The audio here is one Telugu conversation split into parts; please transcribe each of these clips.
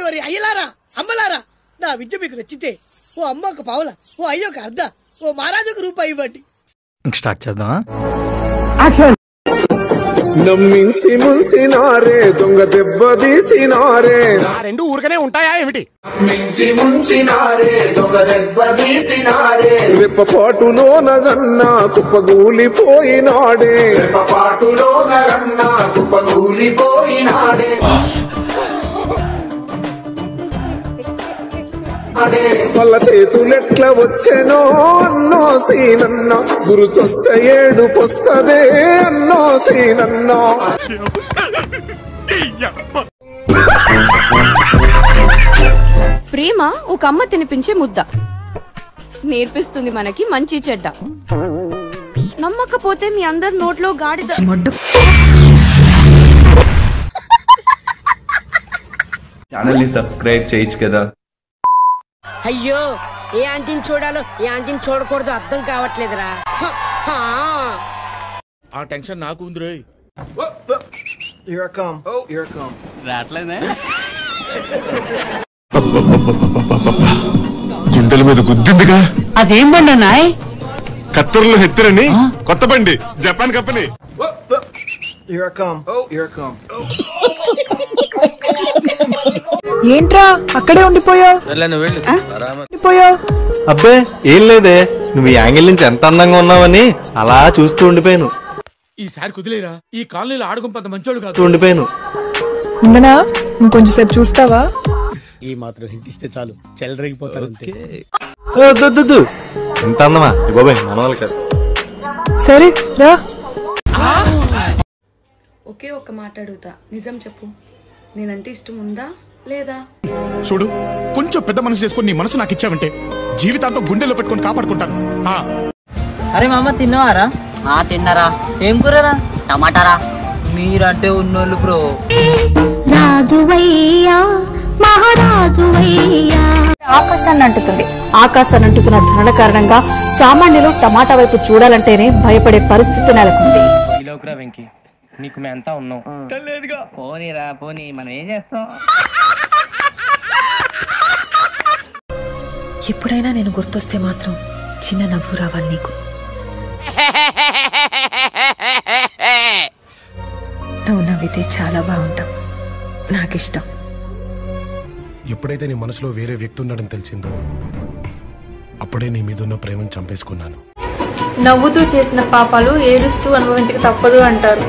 ఓరి అయ్యలారా అమ్మలారా నా విద్య మీకు నచ్చితే ఓ అమ్మ ఒక పావుల ఓ అయ్య ఒక అర్ధ ఓ మహారాజు ఒక రూపాయి ఇవ్వండి స్టార్ట్ చేద్దామా నమ్మించి ముంచినారే దొంగ దెబ్బ తీసినారే రెండు ఊరికనే ఉంటాయా ఏమిటి మించి ముంచినారే దొంగ దెబ్బ తీసినారే రెప్పపాటులో నగన్నా కుప్పగూలిపోయినాడే రెప్పపాటులో నగన్నా కుప్పగూలిపోయినాడే వాళ్ళ చేతులెట్ల వచ్చెనో అన్నో సీనన్న గురుతొస్తే ఏడు పొస్తదే అన్నో సీనన్న ప్రేమ ఒక అమ్మ తినిపించే ముద్ద నేర్పిస్తుంది మనకి మంచి చెడ్డ నమ్మకపోతే మీ అందరి నోట్లో గాడిద ఛానల్ ని సబ్స్క్రైబ్ చేయొచ్చు కదా అయ్యో ఏ ఆంటీని చూడాలో ఏ ఆంటీని చూడకూడదు అర్థం కావట్లేదురా హ, హా. ఆ టెన్షన్ నాకు ఉంది రోయ్ గుండెల మీద గుద్దిందిగా అదేం బండి అన్నాయ్ కత్తెరలో హెత్తిరని కొత్త బండి జపాన్ కంపెనీ ఏంట్రా అక్కడే ఉండిపోయా ఉండిపోయా అబ్బే ఏం లేదే నువ్వు ఈ యాంగిల్ నుంచి ఎంత అందంగా ఉన్నావని అలా చూస్తూ ఉండిపోయాను ఈసారి కుదిలేరా ఈ కాలనీలో ఆడుకుంపంత మంచోడు కాదు ఉండిపోయాను ఉండనా ఇంకొంచెం సేపు చూస్తావా ఈ మాత్రం హింట్ ఇస్తే చాలు చెలరేగిపోతారు అంతే ఏ, వద్దు, వద్దు, వద్దు. ఇంత అందమా ఏ బాబాయ్ మన వాళ్ళు కాదు సరే రా ఒకే ఒక మాట అడుగుతా నిజం చెప్పు నేనంటే ఇష్టం ఉందా లేదా చూడు కొంచెం పెద్ద మనసు చేసుకుని నీ మనసు నాకు ఇచ్చావంటే జీవితాంతం గుండెలో పెట్టుకొని కాపాడుకుంటాను ఆ, అరే మామ తిన్నావారా ఆ తిన్నారా ఏం కూరరా టమాటారా మీరంటే ఉన్నోళ్ళు బ్రో ఆకాశాన్ని అంటుతుంది ఆకాశాన్ని అంటుతున్న ధరణ కారణంగా సామాన్యులు టమాటా వైపు చూడాలంటేనే భయపడే పరిస్థితి నెలకొంది ఈలోకురా వెంకీ నీకు మేము అంతా ఉన్నాం పోనీరా పోనీ మనం ఏం చేస్తాం ఎప్పుడైనా నేను గుర్తొస్తే మాత్రం చిన్న నవ్వు రావాలి నీకు నువ్వు నవ్వితే చాలా బాగుంటావు నాకిష్టం ఎప్పుడైతే నీ మనసులో వేరే వ్యక్తి ఉన్నాడని తెలిసిందో అప్పుడే నీ మీద ఉన్న ప్రేమను చంపేసుకున్నాను నవ్వుతూ చేసిన పాపాలు ఏడుస్తూ అనుభవించక తప్పదు అంటారు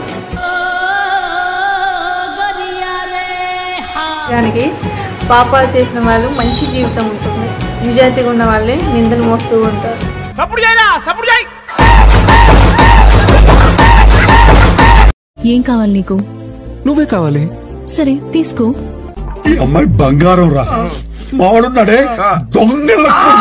దానికి పాపాలు చేసిన వాళ్ళు మంచి జీవితం ఉంటుంది నిజాయితీగా ఉన్న వాళ్ళే నిందలు మోస్తూ ఉంటారు సప్పుడు చేయరా సప్పుడు చేయి ఏం కావాలి నీకు నువ్వే కావాలి సరే తీసుకో ఈ అమ్మాయి బంగారం రా మావాడున్నాడే దొంగ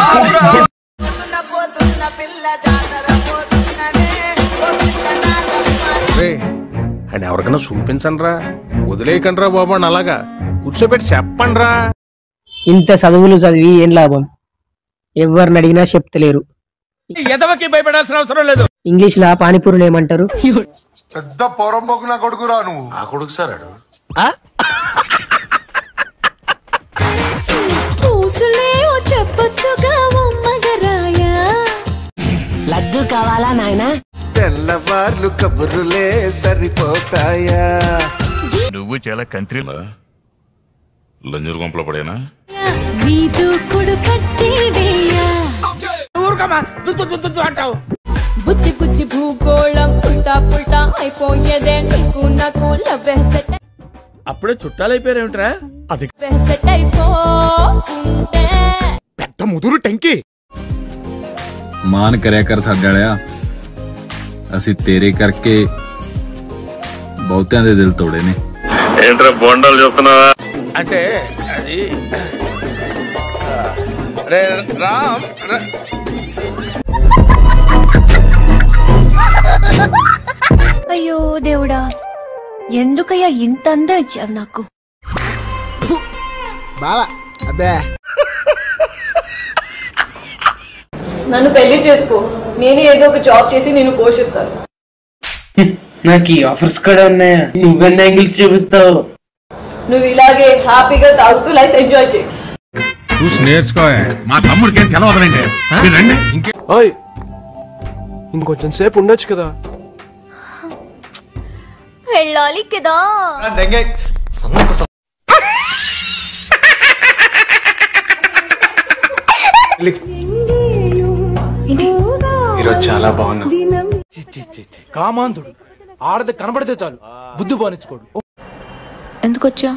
అని ఎవరికైనా చూపించండి రా వదిలేయకండి రా బాబు అని అలాగా కూర్చోబెట్టి చెప్పండి రా ఇంత చదువులు చదివి ఏం లాభం ఎవరిని అడిగినా చెప్తలేరు ఎదవకి భయపడాల్సిన అవసరం లేదు ఇంగ్లీష్ లా పానీపూరిని ఏమంటారు పెద్ద పొరంపోకు నా కొడుకురా నువ్వు ఆ కొడుకు సార్ చెప్పొచ్చుగా లడ్డు కావాలా నాయనా తెల్లవార్లు కబుర్రులే సరిపోతాయా నువ్వు చాలా కంట్రీ లంజూరు గుంపలో పడేనా దూకుడు కట్టి ఊరుకమ్మా దుద్దు దుద్దు దుద్దు అంటావు బుచ్చి బుచ్చి భూగోళం పుల్టా పుల్టా అయిపోయేదే నీకు నాకు లవ్ సెట్ అప్పుడే చుట్టాలైపోయారేమిట్రా అది సెట్ అయిపోతుంటే పెద్ద ముదురు టెంకి मान करया कर ਸਾਡਿਆ ਅਸੀਂ ਤੇਰੇ ਕਰਕੇ ਬਹੁਤਿਆਂ ਦੇ ਦਿਲ ਤੋੜੇ ਨੇ ఏంట్రా బొండాలు చూస్తున్నావా అంటే అది రే రామ్ రా- అయ్యో దేవుడా ఎందుకయ్యా ఇంత అందా ఇచ్చావు నాకు బావా అబ్బే నన్ను పెళ్లి చేసుకో నేను ఏదో ఒక జాబ్ చేసి నేను పోషిస్తాను నాకు ఈ ఆఫర్స్ కూడా ఉన్నాయా నువ్వెన్ని యాంగిల్స్ చూపిస్తావు నువ్వు ఇలాగే హ్యాపీగా తాగుతూ లైఫ్ ఎంజాయ్ చేయి చూసి నేర్చుకో మా తమ్ముడికి ఏం తెలవదులేండి మీరు రండి ఇంకే ఓయ్ ఇంకొంచెం సేపు ఉండొచ్చు కదా వెళ్ళాలి కదా ఈరోజు చాలా బాగున్నా కామాంధుడు ఆడది కనబడితే చాలు బుద్ధి బానించుకోడు ఎందుకు వచ్చా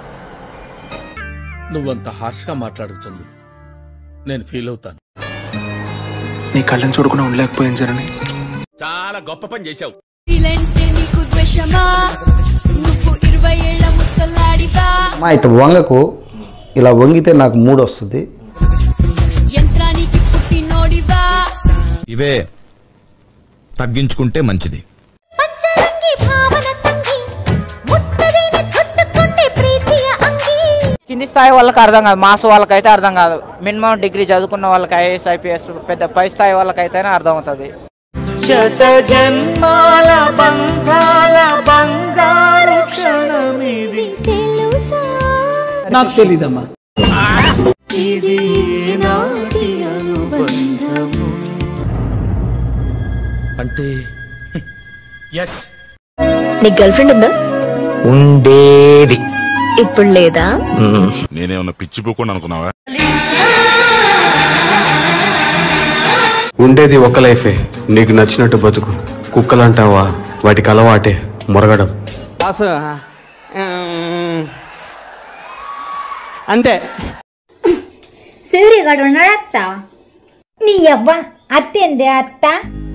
నువ్వంత హార్ష్ గా మాట్లాడుతుంది నేను ఫీల్ అవుతాను నీ కళ్ళని చూడకుండా ఉండలేకపోయాను జరని చాలా గొప్ప పని చేశావు ఇలాంటి నీకు ద్వేషమా నువ్వు ఇరవై ఏళ్ళ ముసలాడివా మా ఇటు వంగకు ఇలా వంగితే నాకు మూడు వస్తుంది యంత్రానికి పుట్టినోడివా ఇవే తగ్గించుకుంటే మంచిది పంచరంగి భావన తంగి ముట్టదిని చుట్టుకుంటే ప్రీతియ అంగి కింది స్థాయి వాళ్ళకి అర్థం కాదు మాస్ వాళ్ళకైతే అర్థం కాదు మినిమం డిగ్రీ చదువుకున్న వాళ్ళకి ఐఏఎస్ ఐపీఎస్ పెద్ద పై స్థాయి వాళ్ళకైతేనే అర్థం అవుతుంది శత జన్మాల బంగాల బంగారు క్షణమిది నాకు తెలీదమ్మా ఇది నాటి అనుబంధము అంటే ఎస్ నీకు గర్ల్ ఫ్రెండ్ ఉందా ఉండేది ఇప్పుడు లేదా నేనేమన్నా పిచ్చి పూకుండా అనుకున్నావా ఉండేది ఒక లైఫే నీకు నచ్చినట్టు బతుకు కుక్కలంటావా వాటికి అలవాటే మొరగడం అంతే సూర్యగాడు ఉన్నాడత్త నీ అవ్వ అత్తేంది అత్త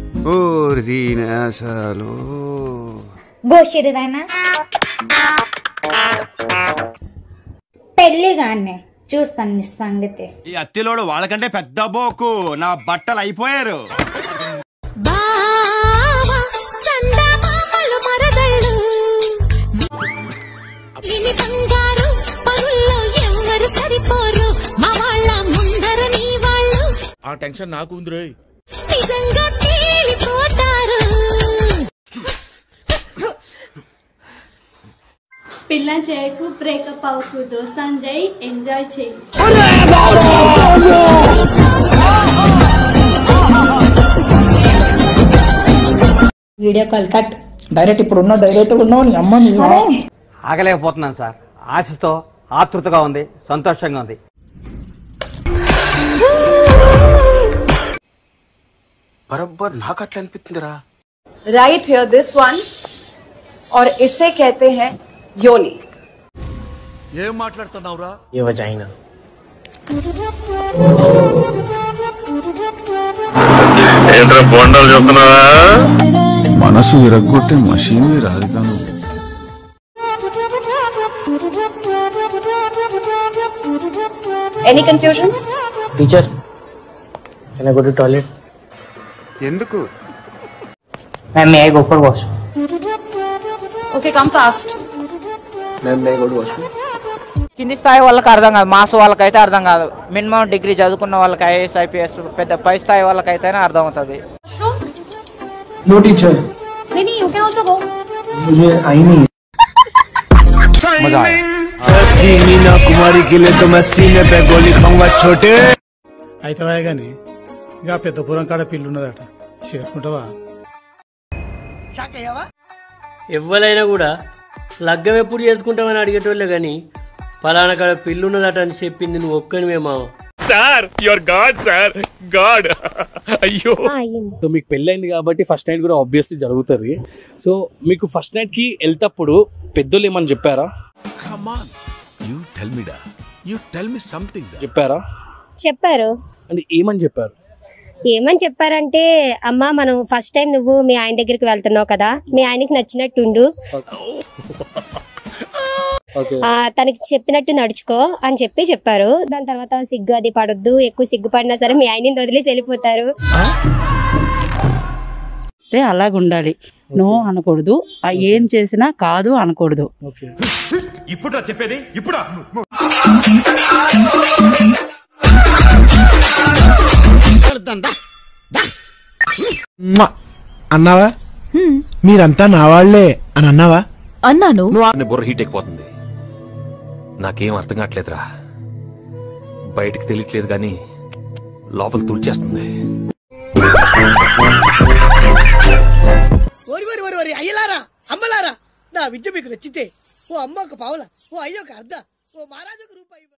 గోషిరిదానా పెళ్లి గానే చూస్తాను నీ సంగతి ఈ అత్తిలోడు వాళ్ళకంటే పెద్ద బోకు నా బట్టలు అయిపోయారు చందమామలు మరదళ్ళు ఇని బంగారు పరుల్లో ఎవరు సరిపోరు మా వాళ్ళ ముందర నీ వాళ్ళు ఆ టెన్షన్ నాకు ఉంది నిజంగా తేలిపోతారు పిల్ల చేయకు బ్రేకప్ అవ్వకు దోస్తాన్ జై ఎంజాయ్ చేయి వీడియో కాల్ కట్ డైరెక్ట్ ఇప్పుడు ఉన్న డైరెక్ట్ ఉన్నావు నీ అమ్మ నీ ఆగలేకపోతున్నాను సార్ ఆశతో ఆతృతగా ఉంది సంతోషంగా ఉంది బరబ్బర్ నాకు అట్లా అనిపిస్తుందిరా राइट हियर दिस वन और इसे कहते हैं योनी ఏం మాట్లాడుతున్నావురా ఏ వజైనా ఏంట్రా బొండాలు చూస్తున్నావా మనసు విరగ్గొట్టే మషీన్ రాజధాని any confusions teacher can I go to toilet ఎందుకు ma'am may I go for wash okay come fast ma'am may go wash కింది స్థాయి వాళ్ళకి అర్థం కాదు మాస్ వాళ్ళకైతే అర్థం కాదు మినిమం డిగ్రీ చదువుకున్న వాళ్ళకి ఐఏఎస్ ఐపీఎస్ పెద్ద పై స్థాయి వాళ్ళకైతేనే అర్థం అవుతుంది नो टीचर नहीं नहीं यू कैन आल्सो गो मुझे आई नहीं मजा आया मीना कुमारी के लिए तो मैं सीने पे गोली खाऊंगा छोटे అయితే గాని ఇంకా పెద్దపురం కాడ పిల్లు ఉన్నదట చేసుకుంటావా ఎవ్వరైనా కూడా లగ్గం ఎప్పుడు చేసుకుంటామని అడిగేటోళ్ళే గాని ఫలానా కాడ పిల్లున్నదట అని చెప్పింది నువ్వు ఒక్కనివే మావ sir your god sir god అయ్యో సో మీకు పెళ్ళైంది కాబట్టి ఫస్ట్ నైట్ కూడా ఆబ్వియస్లీ జరుగుతుంది సో మీకు ఫస్ట్ నైట్ కి వెళ్తప్పుడు పెద్దోళ్ళు ఏమని చెప్పారా కమాన్ యూ టెల్ మీ డా యూ టెల్ మీ సంథింగ్ చెప్పారా చెప్పారు అంటే ఏమని చెప్పారు ఏమని చెప్పారంటే అమ్మా మనం ఫస్ట్ టైం నువ్వు మీ ఆయన దగ్గరికి వెళ్తున్నావు కదా మీ ఆయనకి నచ్చినట్టుండు ఆ, తనకి చెప్పినట్టు నడుచుకో అని చెప్పి చెప్పారు దాని తర్వాత సిగ్గు అది పడొద్దు ఎక్కువ సిగ్గు పడినా సరే మీ ఆయన్ని వదిలేసి వెళ్ళిపోతారు అంటే అలాగుండాలి నో అనకూడదు ఆ ఏం చేసినా కాదు అనకూడదు ఇప్పుడు చెప్పేది ఇప్పుడు అన్నావా మీరంతా నా వాళ్లే అని అన్నావా అన్నాను బుర్ర హీట్ ఎక్కిపోతుంది నాకేం అర్థం కావట్లేదురా బయటికి తెలియట్లేదు కానీ లోపల తుడిచేస్తుంది ఓరి ఓరి ఓరి ఓరి అయ్యలారా అమ్మలారా నా విద్య మీకు నచ్చితే ఓ అమ్మ ఒక పావుల ఓ అయ్య ఒక అర్ధ ఓ మహారాజు ఒక రూపాయి